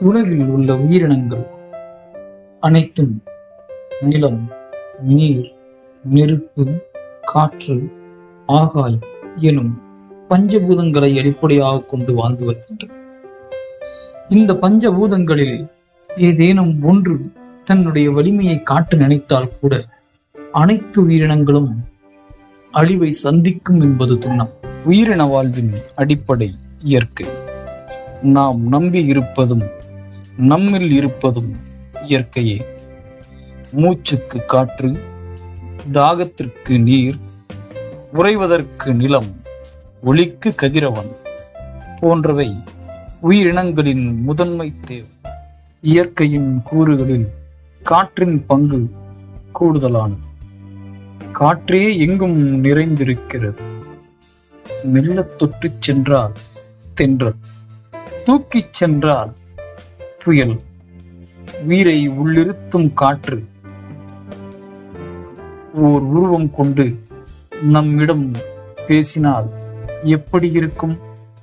உலகில் உள்ள உயிரினங்கள் அனைத்தும் நிலம் நீர் நெருப்பு காற்று ஆகாயம் எனும் பஞ்சபூதங்களை அடிப்படையாக கொண்டு வாழ்ந்து வருகின்றன இந்த பஞ்சபூதங்களில் ஏதேனும் ஒன்று தன்னுடைய வலிமையை காட்ட நினைத்தால் கூட அனைத்து உயிரினங்களும் அழிவை சந்திக்கும் என்பது திண்ணம் உயிரின வாழ்வின் அடிப்படை இயற்கை நாம் நம்பி இருப்பதும் நம்மில் இருப்பதும் இயற்கையே மூச்சுக்கு காற்று தாகத்திற்கு நீர் உறைவதற்கு நிலம் ஒளிக்கு கதிரவன் போன்றவை உயிரினங்களின் முதன்மை தேவை இயற்கையின் கூறுகளில் காற்றின் பங்கு கூடுதலானது காற்றே எங்கும் நிறைந்திருக்கிறது மெல்லத் தொட்டுச் சென்றால் தென்றல் தூக்கிச் சென்றால் புயல் உயிரை உள்ளிருத்தும் காற்று ஓர் உருவம் கொண்டு நம்மிடம் பேசினால் எப்படி இருக்கும்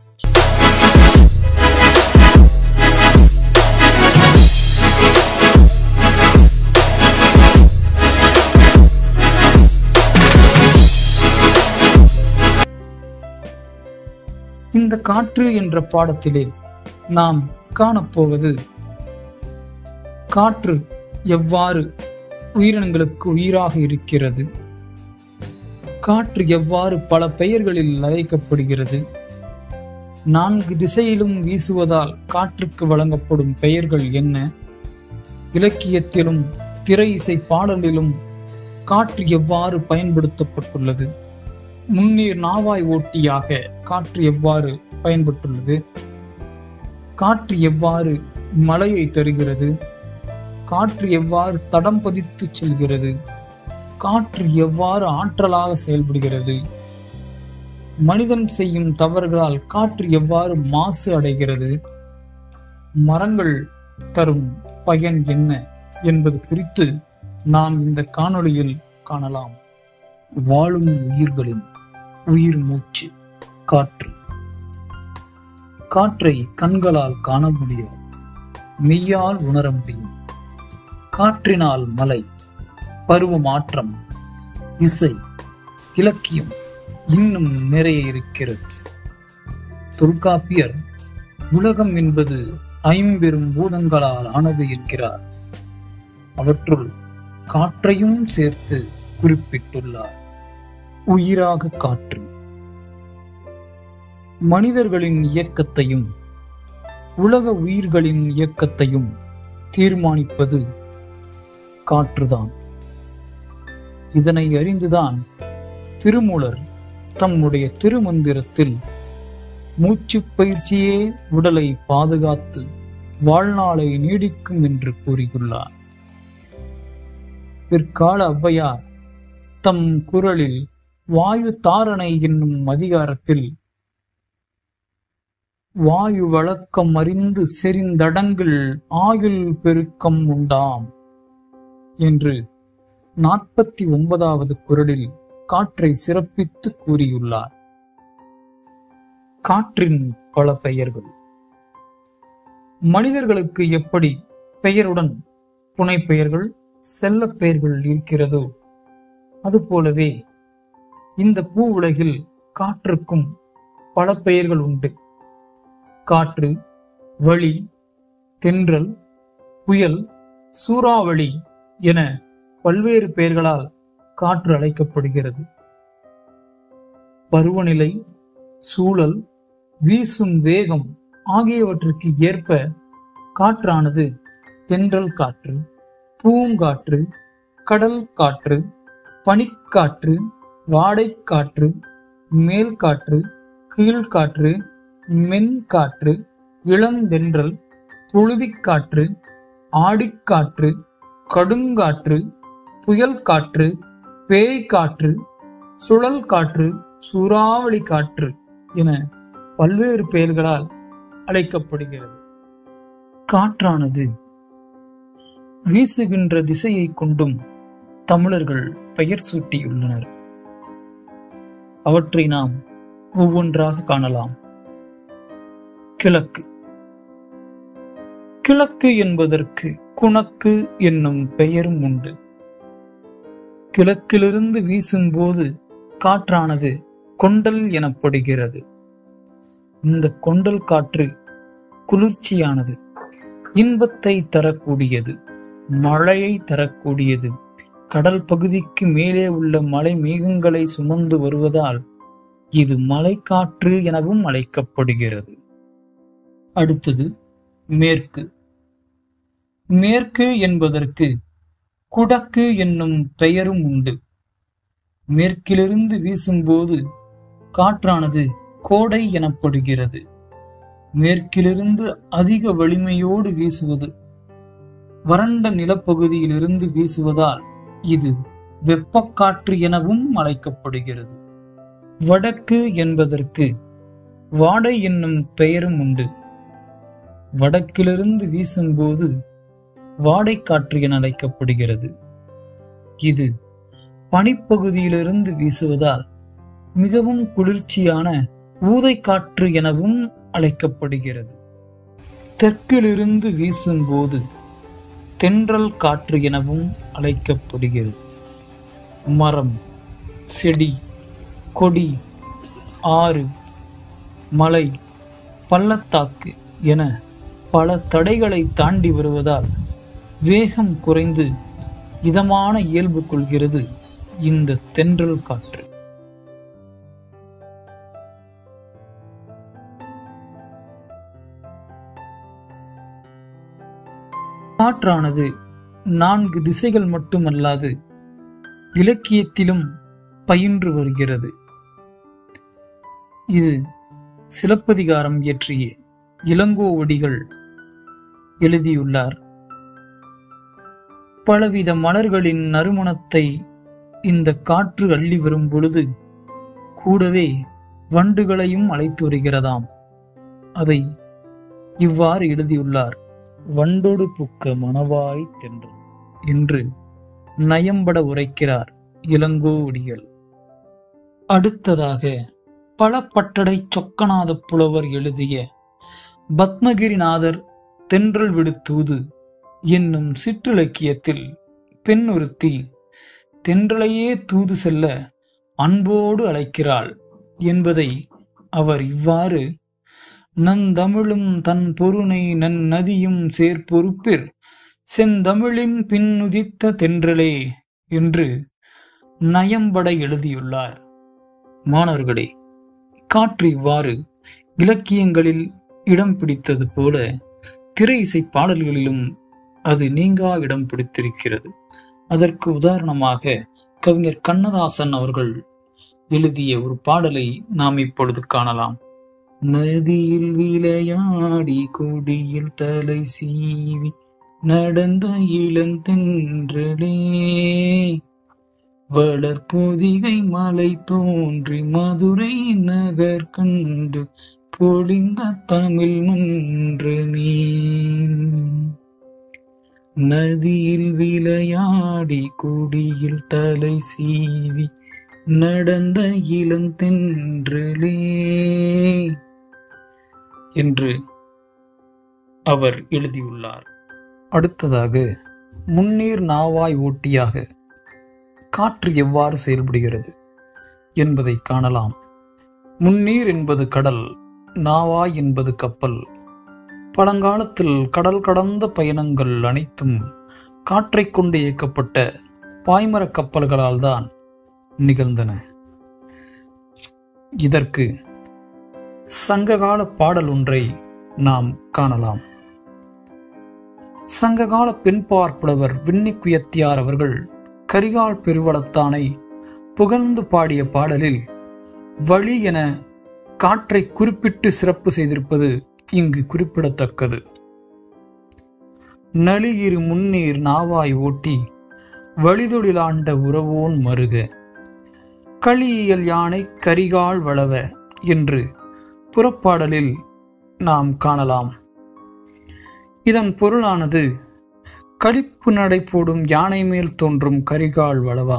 இந்த காற்று என்ற பாடத்திலே நாம் காணப்போவது காற்று எவ்வாறு உயிரினங்களுக்கு உயிராக இருக்கிறது காற்று எவ்வாறு பல பெயர்களில் அழைக்கப்படுகிறது நான்கு திசையிலும் வீசுவதால் காற்றுக்கு வழங்கப்படும் பெயர்கள் என்ன இலக்கியத்திலும் திரை இசை பாடலிலும் காற்று எவ்வாறு பயன்படுத்தப்பட்டுள்ளது முன்னீர் நாவாய் ஓட்டியாக காற்று எவ்வாறு பயன்பட்டுள்ளது காற்று எவ்வாறு மழையை தருகிறது காற்று எவ்வாறு தடம் பதித்து செல்கிறது காற்று எவ்வாறு ஆற்றலாக செயல்படுகிறது மனிதன் செய்யும் தவறுகளால் காற்று எவ்வாறு மாசு அடைகிறது மரங்கள் தரும் பயன் என்ன என்பது குறித்து நாம் இந்த காணொளியில் காணலாம் வாழும் உயிர்களின் உயிர் மூச்சு காற்று காற்றை கண்களால் காண முடியாது மெய்யால் உணர முடியும் காற்றினால் மலை பருவ மாற்றம் இசை இலக்கியம் இன்னும் நிறைய இருக்கிறது தொல்காப்பியர் உலகம் என்பது ஐம்பெரும் பூதங்களால் ஆனது என்கிறார் அவற்றுள் காற்றையும் சேர்த்து குறிப்பிட்டுள்ளார் உயிராக காற்று மனிதர்களின் இயக்கத்தையும் உலக உயிர்களின் இயக்கத்தையும் தீர்மானிப்பது காற்றுதான் இதனை அறிந்துதான் திருமூலர் தம்முடைய திருமந்திரத்தில் மூச்சு பயிற்சியே உடலை பாதுகாத்து வாழ்நாளை நீடிக்கும் என்று கூறியுள்ளார் பிற்கால ஔவையார் தம் குரலில் வாயு தாரணை என்னும் அதிகாரத்தில் வாயு வழக்கம் அறிந்து செறிந்தடங்கில் ஆயுள் பெருக்கம் உண்டாம் என்று நாற்பத்தி ஒன்பதாவது குரலில் காற்றை சிறப்பித்து கூறியுள்ளார் காற்றின் பல பெயர்கள் மனிதர்களுக்கு எப்படி பெயருடன் புனைப்பெயர்கள் செல்ல பெயர்கள் இருக்கிறதோ அதுபோலவே இந்த பூ உலகில் காற்றுக்கும் பல பெயர்கள் உண்டு காற்று வழி தென்றல் புயல் சூறாவளி என பல்வேறு பெயர்களால் காற்று அழைக்கப்படுகிறது பருவநிலை சூழல் வீசும் வேகம் ஆகியவற்றுக்கு ஏற்ப காற்றானது தென்றல் காற்று பூங்காற்று கடல் காற்று பனிக்காற்று வாடைக்காற்று மேல் காற்று கீழ்காற்று மென்காற்று இளந்தென்றல் புழுதிக்காற்று ஆடிக்காற்று கடுங்காற்று புயல் காற்று பேய் காற்று சுழல் காற்று சூறாவளி காற்று என பல்வேறு பெயர்களால் அழைக்கப்படுகிறது காற்றானது வீசுகின்ற திசையை கொண்டும் தமிழர்கள் பெயர் சூட்டியுள்ளனர் அவற்றை நாம் ஒவ்வொன்றாக காணலாம் கிழக்கு கிழக்கு என்பதற்கு குணக்கு என்னும் பெயரும் உண்டு கிழக்கிலிருந்து வீசும்போது காற்றானது கொண்டல் எனப்படுகிறது இந்த கொண்டல் காற்று குளிர்ச்சியானது இன்பத்தை தரக்கூடியது மழையை தரக்கூடியது கடல் பகுதிக்கு மேலே உள்ள மலை மேகங்களை சுமந்து வருவதால் இது மலைக்காற்று எனவும் அழைக்கப்படுகிறது அடுத்தது மேற்கு மேற்கு என்பதற்கு குடக்கு என்னும் பெயரும் உண்டு மேற்கிலிருந்து வீசும்போது காற்றானது கோடை எனப்படுகிறது மேற்கிலிருந்து அதிக வலிமையோடு வீசுவது வறண்ட நிலப்பகுதியிலிருந்து வீசுவதால் இது வெப்பக்காற்று எனவும் அழைக்கப்படுகிறது வடக்கு என்பதற்கு வாடை என்னும் பெயரும் உண்டு வடக்கிலிருந்து வீசும்போது வாடைக்காற்று என அழைக்கப்படுகிறது இது பனிப்பகுதியிலிருந்து வீசுவதால் மிகவும் குளிர்ச்சியான ஊதைக்காற்று எனவும் அழைக்கப்படுகிறது தெற்கிலிருந்து வீசும்போது தென்றல் காற்று எனவும் அழைக்கப்படுகிறது மரம் செடி கொடி ஆறு மலை பள்ளத்தாக்கு என பல தடைகளை தாண்டி வருவதால் வேகம் குறைந்து இதமான இயல்பு கொள்கிறது இந்த தென்றல் காற்று காற்றானது நான்கு திசைகள் மட்டுமல்லாது இலக்கியத்திலும் பயின்று வருகிறது இது சிலப்பதிகாரம் இயற்றிய இளங்கோவடிகள் எழுதியுள்ளார் பலவித மலர்களின் நறுமணத்தை இந்த காற்று அள்ளி வரும் பொழுது கூடவே வண்டுகளையும் அழைத்து வருகிறதாம் அதை இவ்வாறு எழுதியுள்ளார் வண்டோடு புக்க மணவாய் தென்று என்று நயம்பட உரைக்கிறார் இளங்கோவடிகள் அடுத்ததாக பலப்பட்டடை சொக்கநாத புலவர் எழுதிய பத்மகிரிநாதர் தென்றல் விடுத்தூது என்னும் சிற்றிலக்கியத்தில் பெண் ஒருத்தி தென்றலையே தூது செல்ல அன்போடு அழைக்கிறாள் என்பதை அவர் இவ்வாறு நந்தமிழும் தன் பொருணை நன் நதியும் சேர்பொறுப்பிற் செந்தமிழின் பின்னுதித்த தென்றலே என்று நயம்பட எழுதியுள்ளார் மாணவர்களே காற்று இவ்வாறு இலக்கியங்களில் இடம் பிடித்தது போல திரை இசை பாடல்களிலும் அது நீங்கா இடம் பிடித்திருக்கிறது அதற்கு உதாரணமாக கவிஞர் கண்ணதாசன் அவர்கள் எழுதிய ஒரு பாடலை நாம் இப்பொழுது காணலாம் நதியில் விளையாடி கொடியில் தலை சீவி நடந்த இளந்தென்றலே வளர்பொதிகை மலை தோன்றி மதுரை நகர் கண்டு பொழிந்த தமிழ் மன்றமே நதியில் விளையாடி கொடியில் தலை சீவி நடந்த இளந்தென்றலே என்று அவர் எழுதியுள்ளார் அடுத்ததாக முன்னீர் நாவாய் ஓட்டியாக காற்று எவ்வாறு செயல்படுகிறது என்பதை காணலாம் முன்னீர் என்பது கடல் நாவாய் என்பது கப்பல் பழங்காலத்தில் கடல் கடந்த பயணங்கள் அனைத்தும் காற்றைக் கொண்டு இயக்கப்பட்ட பாய்மரக் கப்பல்களால் தான் நிகழ்ந்தன இதற்கு சங்ககால பாடல் ஒன்றை நாம் காணலாம் சங்ககால பெண்பார் புலவர் விண்ணிக்குயத்தியார் அவர்கள் கரிகால் பெருவளத்தானை புகழ்ந்து பாடிய பாடலில் வழி என காற்றை குறிப்பிட்டு சிறப்பு செய்திருப்பது இங்கு குறிப்பிடத்தக்கது நளியிரு முன்னீர் நாவாய் ஓட்டி வழிதொழிலாண்ட உறவோன் மருக களியியல் யானை கரிகால் வளவ என்று புறப்பாடலில் நாம் காணலாம் இதன் பொருளானது களிப்பு நடை போடும் யானை மேல் தோன்றும் கரிகால் வளவா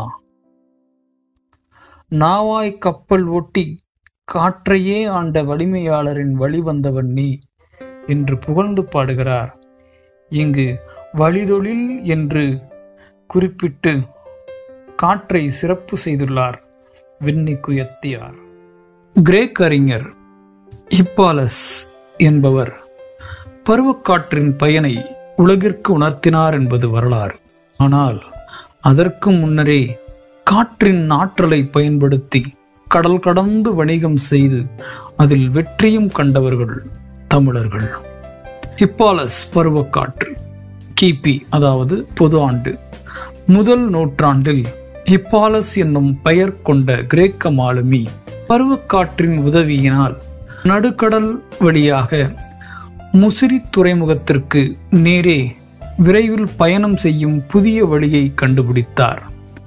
நாவாய் கப்பல் ஓட்டி காற்றையே ஆண்ட வலிமையாளரின் வழி வந்தவன் நீ என்று புகழ்ந்து பாடுகிறார் இங்கு வழிதொழில் என்று குறிப்பிட்டு காற்றை சிறப்பு செய்துள்ளார் விண்ணிக்குயர்த்தியார் கிரேக் அறிஞர் ஹிப்பாலஸ் என்பவர் பருவக்காற்றின் பயனை உலகிற்கு உணர்த்தினார் என்பது வரலாறு ஆனால் அதற்கு முன்னரே காற்றின் ஆற்றலை பயன்படுத்தி கடல் கடந்து வணிகம் செய்து அதில் வெற்றியும் கண்டவர்கள் தமிழர்கள் ஹிப்பாலஸ் பருவக்காற்று கிபி அதாவது பொது ஆண்டு முதல் நூற்றாண்டில் ஹிப்பாலஸ் என்னும் பெயர் கொண்ட கிரேக்க மாலுமி பருவக்காற்றின் உதவியினால் நடுக்கடல் வழியாக முசிறி துறைமுகத்திற்கு நேரே விரைவில் பயணம் செய்யும் புதிய வழியை கண்டுபிடித்தார்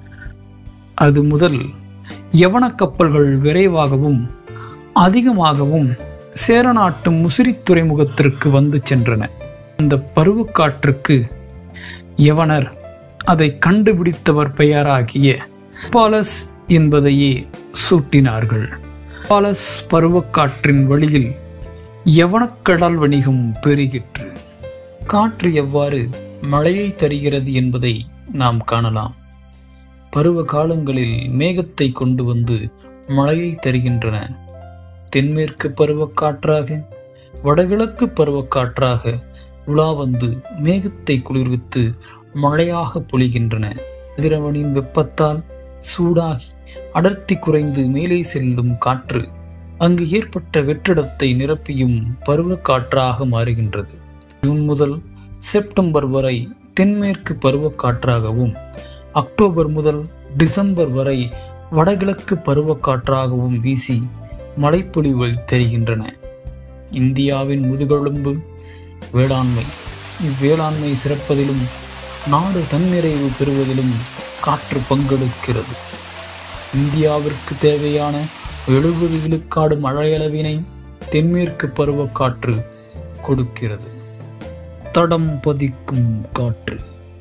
அது முதல் யவன கப்பல்கள் விரைவாகவும் அதிகமாகவும் சேரநாட்டு முசிறி துறைமுகத்திற்கு வந்து சென்றன இந்த பருவக்காற்றுக்கு யவனர் அதை கண்டுபிடித்தவர் பெயராகிய பாலஸ் என்பதையே சூட்டினார்கள் பாலஸ் பருவக்காற்றின் வழியில் யவனக்கடல் வணிகம் பெருகிற்று காற்று எவ்வாறு மழையை தருகிறது என்பதை நாம் காணலாம் பருவ காலங்களில் மேகத்தை கொண்டு வந்து மழையை தருகின்றன தென்மேற்கு பருவக்காற்றாக வடகிழக்கு பருவக்காற்றாக உலா வந்து மேகத்தை குளிர்வித்து மழையாக பொழிகின்றன கதிரவனின் வெப்பத்தால் சூடாகி அடர்த்தி குறைந்து மேலே செல்லும் காற்று அங்கு ஏற்பட்ட வெற்றிடத்தை நிரப்பியும் பருவக்காற்றாக மாறுகின்றது ஜூன் முதல் செப்டம்பர் வரை தென்மேற்கு பருவக்காற்றாகவும் அக்டோபர் முதல் டிசம்பர் வரை வடகிழக்கு பருவக்காற்றாகவும் வீசி மழைப்பொழிவை தருகின்றன இந்தியாவின் முதுகெலும்பு வேளாண்மை இவ்வேளாண்மை சிறப்பதிலும் நாடு தன்னிறைவு பெறுவதிலும் காற்று பங்கெடுக்கிறது இந்தியாவிற்கு தேவையான எழுபது விழுக்காடு மழையளவினை தென்மேற்கு பருவக்காற்று கொடுக்கிறது தடம் பதிக்கும் காற்று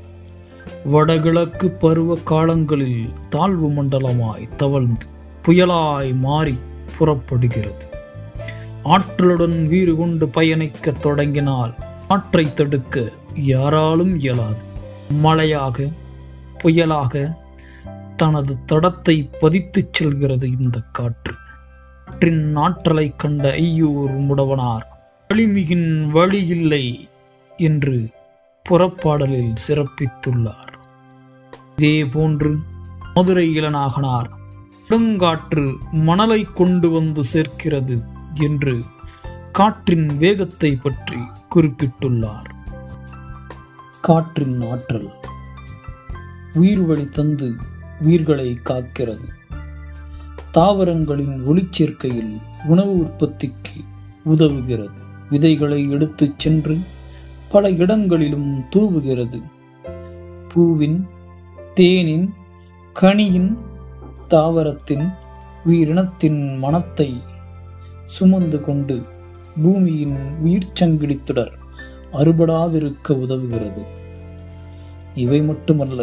வடகிழக்கு பருவ காலங்களில் தாழ்வு மண்டலமாய் தவழ்ந்து புயலாய் மாறி புறப்படுகிறது ஆற்றலுடன் வீறு கொண்டு பயணிக்க தொடங்கினால் காற்றை தடுக்க யாராலும் இயலாது மழையாக புயலாக தனது தடத்தை பதித்துச் செல்கிறது இந்த காற்று காற்றின் ஆற்றலை கண்ட ஐயூர் முடவனார் வழிமிகின் வழி இல்லை என்று புறப்பாடலில் சிறப்பித்துள்ளார் இதே போன்று மதுரை இளநாகனார் கொடுங்காற்று மணலை கொண்டு வந்து சேர்க்கிறது என்று காற்றின் வேகத்தை பற்றி குறிப்பிட்டுள்ளார் காற்றின் ஆற்றல் உயிர் வழி தந்து உயிர்களை காக்கிறது தாவரங்களின் ஒளிச்சேர்க்கையில் உணவு உற்பத்திக்கு உதவுகிறது விதைகளை எடுத்துச் சென்று பல இடங்களிலும் தூவுகிறது பூவின் தேனின் கனியின் தாவரத்தின் உயிரினத்தின் மனத்தை சுமந்து கொண்டு பூமியின் உயிர்ச்சங்கிலித்துடர் அறுபடாதிருக்க உதவுகிறது இவை மட்டுமல்ல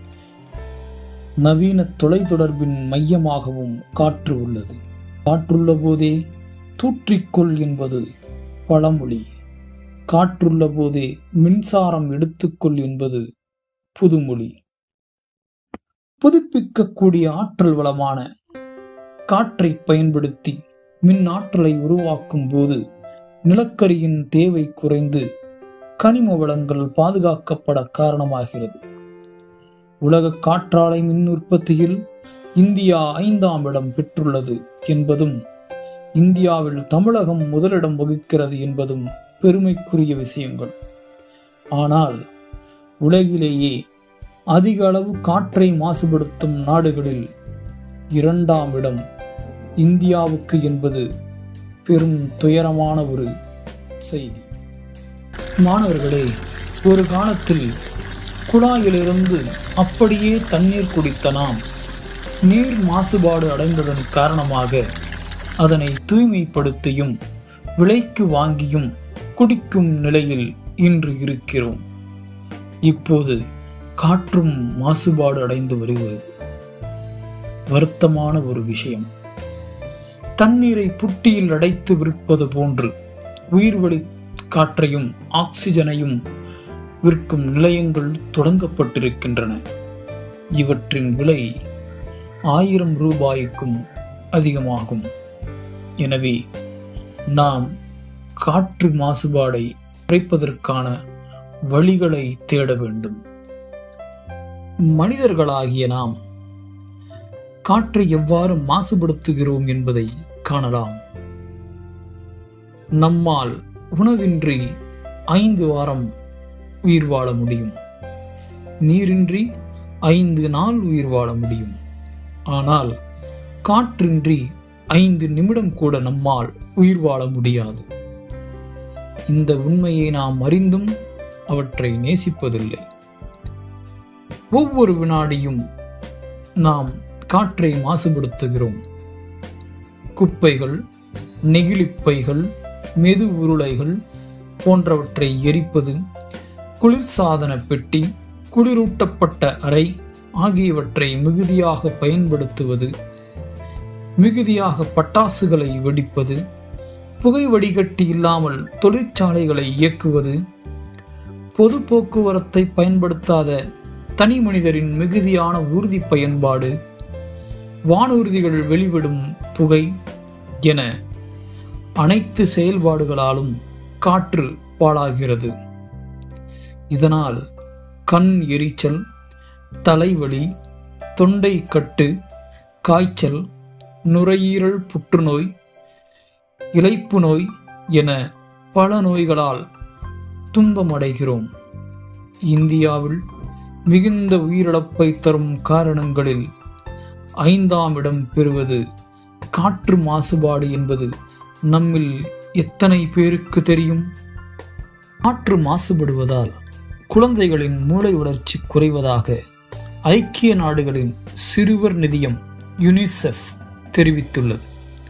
நவீன தொலைத்தொடர்பின் மையமாகவும் காற்று உள்ளது காற்றுள்ள போதே தூற்றிக்கொள் என்பது பழமொழி காற்றுள்ள போதே மின்சாரம் எடுத்துக்கொள் என்பது புதுமொழி புதுப்பிக்கக்கூடிய ஆற்றல் வளமான காற்றை பயன்படுத்தி மின் ஆற்றலை உருவாக்கும் போது நிலக்கரியின் தேவை குறைந்து கனிம வளங்கள் பாதுகாக்கப்பட காரணமாகிறது உலக காற்றாலை மின் உற்பத்தியில் இந்தியா ஐந்தாம் இடம் பெற்றுள்ளது என்பதும் இந்தியாவில் தமிழகம் முதலிடம் வகிக்கிறது என்பதும் பெருமைக்குரிய விஷயங்கள் ஆனால் உலகிலேயே அதிக அளவு காற்றை மாசுபடுத்தும் நாடுகளில் இரண்டாம் இடம் இந்தியாவுக்கு என்பது பெரும் துயரமான ஒரு செய்தி மாணவர்களே ஒரு காலத்தில் குழாயிலிருந்து அப்படியே தண்ணீர் குடித்த நாம் நீர் மாசுபாடு அடைந்ததன் காரணமாக அதனை தூய்மைப்படுத்தியும் விலைக்கு வாங்கியும் குடிக்கும் நிலையில் இன்று இருக்கிறோம் இப்போது காற்றும் மாசுபாடு அடைந்து வருகிறது வருத்தமான ஒரு விஷயம் தண்ணீரை புட்டியில் அடைத்து விற்பது போன்று உயிர்வழி காற்றையும் ஆக்சிஜனையும் விற்கும் நிலையங்கள் தொடங்கப்பட்டிருக்கின்றன இவற்றின் விலை ஆயிரம் ரூபாய்க்கும் அதிகமாகும் எனவே நாம் காற்று மாசுபாடை குறைப்பதற்கான வழிகளை தேட வேண்டும் மனிதர்களாகிய நாம் காற்றை எவ்வாறு மாசுபடுத்துகிறோம் என்பதை காணலாம் நம்மால் உணவின்றி ஐந்து வாரம் உயிர் வாழ முடியும் நீரின்றி ஐந்து நாள் உயிர் வாழ முடியும் ஆனால் காற்றின்றி ஐந்து நிமிடம் கூட நம்மால் உயிர் வாழ முடியாது இந்த உண்மையை நாம் அறிந்தும் அவற்றை நேசிப்பதில்லை ஒவ்வொரு வினாடியும் நாம் காற்றை மாசுபடுத்துகிறோம் குப்பைகள் நெகிழிப்பைகள் மெது உருளைகள் போன்றவற்றை எரிப்பது குளிர்சாதன பெட்டி குளிரூட்டப்பட்ட அறை ஆகியவற்றை மிகுதியாக பயன்படுத்துவது மிகுதியாக பட்டாசுகளை வெடிப்பது புகை வடிகட்டி இல்லாமல் தொழிற்சாலைகளை இயக்குவது பொது போக்குவரத்தை பயன்படுத்தாத தனி மனிதரின் மிகுதியான ஊர்தி பயன்பாடு வானூர்திகள் வெளிவிடும் புகை என அனைத்து செயல்பாடுகளாலும் காற்று பாழாகிறது இதனால் கண் எரிச்சல் தலைவலி தொண்டை கட்டு காய்ச்சல் நுரையீரல் புற்றுநோய் இளைப்பு நோய் என பல நோய்களால் துன்பமடைகிறோம் இந்தியாவில் மிகுந்த உயிரிழப்பை தரும் காரணங்களில் ஐந்தாம் இடம் பெறுவது காற்று மாசுபாடு என்பது நம்மில் எத்தனை பேருக்கு தெரியும் காற்று மாசுபடுவதால் குழந்தைகளின் மூளை வளர்ச்சி குறைவதாக ஐக்கிய நாடுகளின் சிறுவர் நிதியம் யுனிசெஃப் தெரிவித்துள்ளது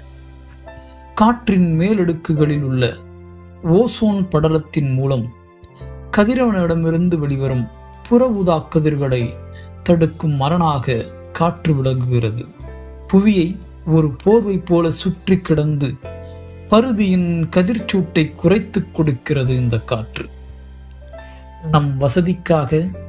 காற்றின் மேலடுக்குகளில் உள்ள ஓசோன் படலத்தின் மூலம் கதிரவனிடமிருந்து வெளிவரும் புற ஊதா கதிர்களை தடுக்கும் மரணாக காற்று விளங்குகிறது புவியை ஒரு போர்வை போல சுற்றி கிடந்து பருதியின் கதிர்ச்சூட்டை குறைத்துக் கொடுக்கிறது இந்த காற்று நம் வசதிக்காக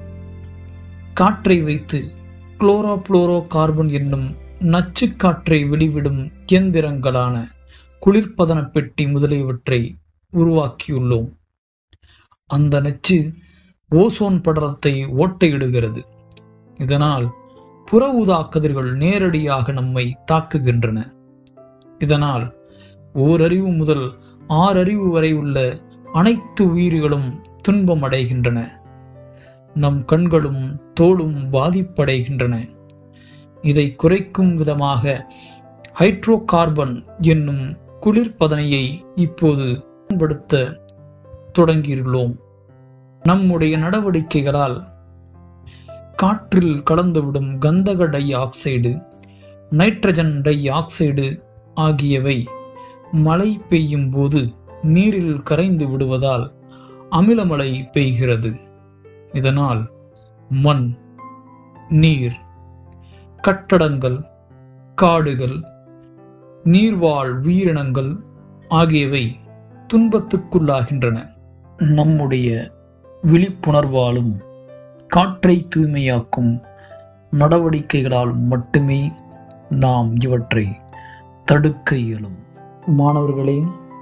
காற்றை வைத்து குளோரோப்ளோரோ கார்பன் என்னும் நச்சு காற்றை வெளிவிடும் இயந்திரங்களான குளிர்பதன பெட்டி முதலியவற்றை உருவாக்கியுள்ளோம் அந்த நச்சு ஓசோன் படலத்தை ஓட்டையிடுகிறது இதனால் புற ஊதா கதிர்கள் நேரடியாக நம்மை தாக்குகின்றன இதனால் ஓரறிவு முதல் ஆறறிவு வரை உள்ள அனைத்து உயிர்களும் துன்பம் அடைகின்றன நம் கண்களும் தோளும் பாதிப்படைகின்றன இதை குறைக்கும் விதமாக ஹைட்ரோ கார்பன் என்னும் குளிர்பதனையை இப்போது பயன்படுத்த தொடங்கியுள்ளோம் நம்முடைய நடவடிக்கைகளால் காற்றில் கலந்துவிடும் கந்தக dioxide nitrogen dioxide ஆகியவை மழை பெய்யும் போது நீரில் கரைந்து விடுவதால் அமிலமழை பெய்கிறது இதனால் மண் நீர் கட்டடங்கள் காடுகள் நீர்வாழ் உயிரினங்கள் ஆகியவை துன்பத்துக்குள்ளாகின்றன நம்முடைய விழிப்புணர்வாலும் காற்றை தூய்மையாக்கும் நடவடிக்கைகளால் மட்டுமே நாம் இவற்றை தடுக்க இயலும் மாணவர்களே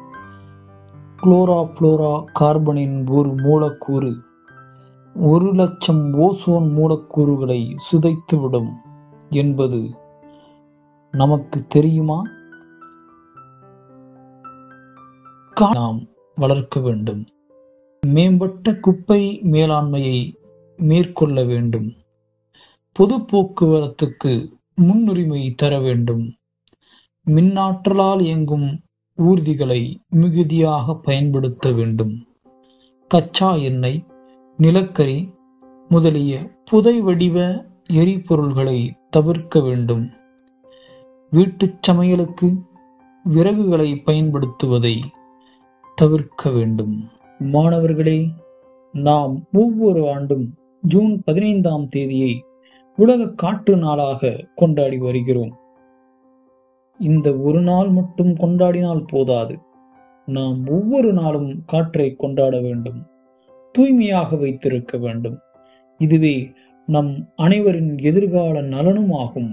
குளோரா புளோரா கார்பனின் ஒரு மூலக்கூறு ஒரு லட்சம் ஓசோன் மூலக்கூறுகளை சிதைத்துவிடும் என்பது நமக்கு தெரியுமா கா- நாம் வளர்க்க வேண்டும் மேம்பட்ட குப்பை மேலாண்மையை மேற்கொள்ள வேண்டும் பொது போக்குவரத்துக்கு முன்னுரிமை தர வேண்டும் மின்னாற்றலால் இயங்கும் ஊர்திகளை மிகுதியாக பயன்படுத்த வேண்டும் கச்சா எண்ணெய் நிலக்கரி முதலிய புதை வடிவ எரிபொருள்களை தவிர்க்க வேண்டும் வீட்டுச் சமையலுக்கு விறகுகளை பயன்படுத்துவதை தவிர்க்க வேண்டும் மாணவர்களே நாம் ஒவ்வொரு ஆண்டும் ஜூன் பதினைந்தாம் தேதியை உலக காற்று நாளாக கொண்டாடி வருகிறோம் இந்த ஒரு நாள் மட்டும் கொண்டாடினால் போதாது நாம் ஒவ்வொரு நாளும் காற்றை கொண்டாட வேண்டும் தூய்மையாக வைத்திருக்க வேண்டும் இதுவே நம் அனைவரின் எதிர்கால நலனும் ஆகும்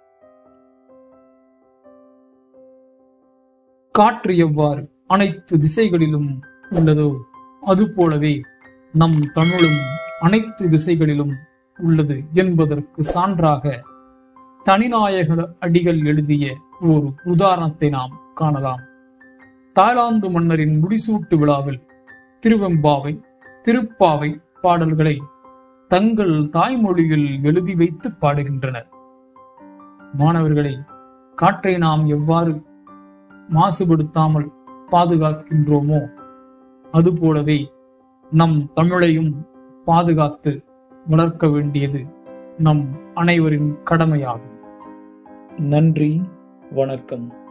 காற்று எவ்வாறு அனைத்து திசைகளிலும் உள்ளதோ அதுபோலவே நம் தமிழும் அனைத்து திசைகளிலும் உள்ளது என்பதற்கு சான்றாக தனிநாயக அடிகள் எழுதிய ஒரு உதாரணத்தை நாம் காணலாம் தாய்லாந்து மன்னரின் முடிசூட்டு விழாவில் திருவெம்பாவை திருப்பாவை பாடல்களை தங்கள் தாய்மொழியில் எழுதி வைத்து பாடுகின்றனர் மாணவர்களை காற்றை நாம் எவ்வாறு மாசுபடுத்தாமல் பாதுகாக்கின்றோமோ அதுபோலவே நம் தமிழையும் பாதுகாத்து வளர்க்க வேண்டியது நம் அனைவரின் கடமையாகும் நன்றி வணக்கம்